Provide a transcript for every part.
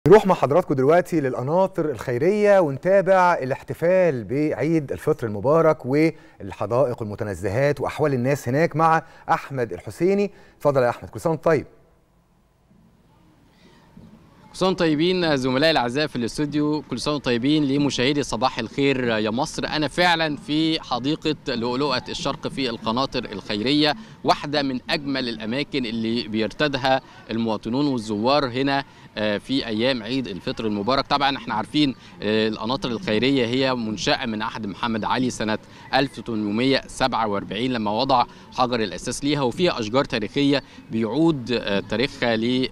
نروح مع حضراتكم دلوقتي للقناطر الخيرية ونتابع الاحتفال بعيد الفطر المبارك والحدائق والمتنزهات وأحوال الناس هناك مع أحمد الحسيني اتفضل يا أحمد كل سنة وأنت طيب كل سنه وانتم طيبين زملائي الاعزاء في الاستوديو كل سنه وانتم طيبين لمشاهدي صباح الخير يا مصر انا فعلا في حديقه لؤلؤه الشرق في القناطر الخيريه واحده من اجمل الاماكن اللي بيرتادها المواطنون والزوار هنا في ايام عيد الفطر المبارك طبعا احنا عارفين القناطر الخيريه هي منشاه من عهد محمد علي سنه 1847 لما وضع حجر الاساس ليها وفيها اشجار تاريخيه بيعود تاريخها ل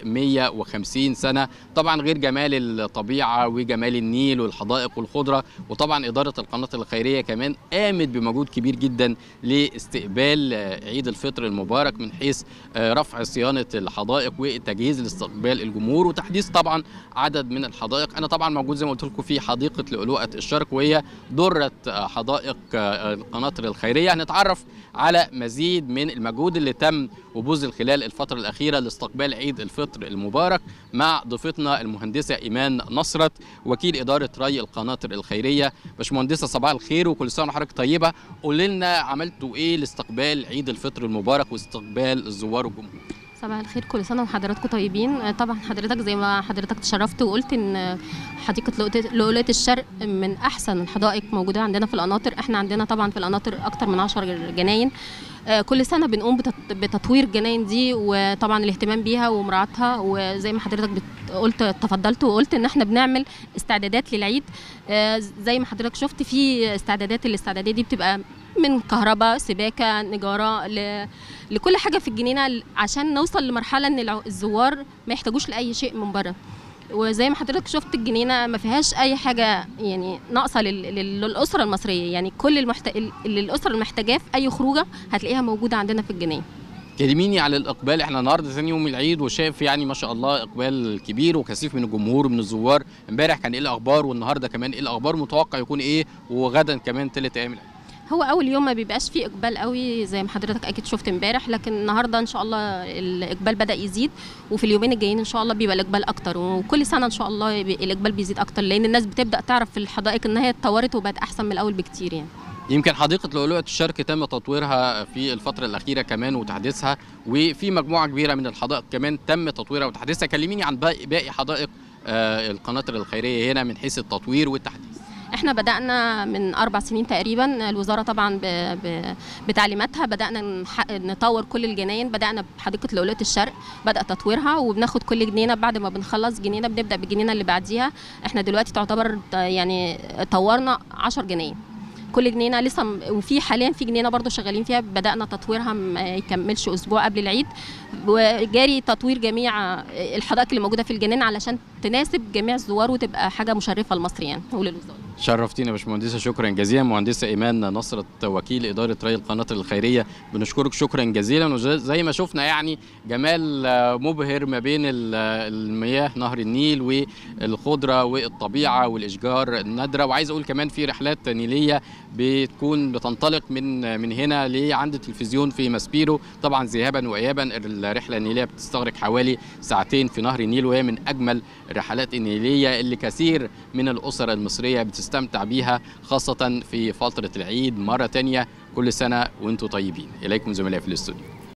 150 سنه طبعا غير جمال الطبيعه وجمال النيل والحدائق والخضره وطبعا اداره القناطر الخيريه كمان قامت بمجهود كبير جدا لاستقبال عيد الفطر المبارك من حيث رفع صيانه الحدائق والتجهيز لاستقبال الجمهور وتحديث طبعا عدد من الحدائق انا طبعا موجود زي ما قلت لكم في حديقه لؤلؤه الشرق وهي دره حدائق القناطر الخيريه هنتعرف على مزيد من المجهود اللي تم وبذل خلال الفتره الاخيره لاستقبال عيد الفطر المبارك مع ضيفتنا المهندسه ايمان نصرت وكيل اداره ري القناطر الخيريه باشمهندسه صباح الخير وكل سنه وحضرتك طيبه قول لنا عملتوا ايه لاستقبال عيد الفطر المبارك واستقبال الزوار والجمهور صباح الخير كل سنه وحضراتكم طيبين طبعا حضرتك زي ما حضرتك تشرفت وقلت ان حديقه لؤلؤه الشرق من احسن الحدائق موجوده عندنا في القناطر احنا عندنا طبعا في القناطر اكتر من 10 جناين كل سنه بنقوم بتطوير الجناين دي وطبعا الاهتمام بيها ومراعاتها وزي ما حضرتك قلت تفضلت وقلت ان احنا بنعمل استعدادات للعيد زي ما حضرتك شفت في استعدادات الاستعدادات دي بتبقى من كهرباء سباكه نجاره ل... لكل حاجه في الجنينه عشان نوصل لمرحله ان الزوار ما يحتاجوش لاي شيء من بره وزي ما حضرتك شفت الجنينه ما فيهاش اي حاجه يعني ناقصه لل... للاسره المصريه يعني كل المحت... اللي الاسره محتاجاه في اي خروجه هتلاقيها موجوده عندنا في الجنينه كلميني على الاقبال احنا النهارده ثاني يوم العيد وشايف يعني ما شاء الله اقبال كبير وكثيف من الجمهور ومن الزوار امبارح كان ايه الاخبار والنهارده كمان ايه الاخبار متوقع يكون ايه وغدا كمان ثلاث ايام العيد هو اول يوم ما بيبقاش فيه اقبال قوي زي ما حضرتك اكيد شفت امبارح لكن النهارده ان شاء الله الاقبال بدا يزيد وفي اليومين الجايين ان شاء الله بيبقى الاقبال اكتر وكل سنه ان شاء الله الاقبال بيزيد اكتر لان الناس بتبدا تعرف في الحدائق ان هي اتطورت وبقت احسن من الاول بكتير يعني يمكن حديقة لؤلؤة الشرق تم تطويرها في الفترة الأخيرة كمان وتحديثها وفي مجموعة كبيرة من الحدائق كمان تم تطويرها وتحديثها كلميني عن باقي باقي حدائق القناطر الخيرية هنا من حيث التطوير والتحديث احنا بدانا من اربع سنين تقريبا الوزاره طبعا ب ب بتعليماتها بدانا نطور كل الجناين بدانا بحديقه لؤلؤه الشرق بدا تطويرها وبناخد كل جنينه بعد ما بنخلص جنينه بنبدا بالجنينه اللي بعديها احنا دلوقتي تعتبر يعني طورنا 10 جناين كل جنينه لسه وفي حاليا في جنينه برضو شغالين فيها بدانا تطويرها ما يكملش اسبوع قبل العيد وجاري تطوير جميع الحدائق اللي موجوده في الجنينه علشان تناسب جميع الزوار وتبقى حاجه مشرفه لمصر يعني وللوزاره شرفتينا يا باشمهندسه شكرا جزيلا مهندسه ايمان نصرت وكيل اداره ري القناطر الخيريه بنشكرك شكرا جزيلا وزي ما شفنا يعني جمال مبهر ما بين المياه نهر النيل والخضره والطبيعه والاشجار النادره وعايز اقول كمان في رحلات نيليه بتكون بتنطلق من من هنا لعند التلفزيون في ماسبيرو طبعا ذهابا وايابا الرحله النيليه بتستغرق حوالي ساعتين في نهر النيل وهي من اجمل الرحلات النيليه اللي كثير من الاسر المصريه بتستمتع بيها خاصه في فتره العيد مره تانية كل سنه وانتم طيبين اليكم زملائي في الاستوديو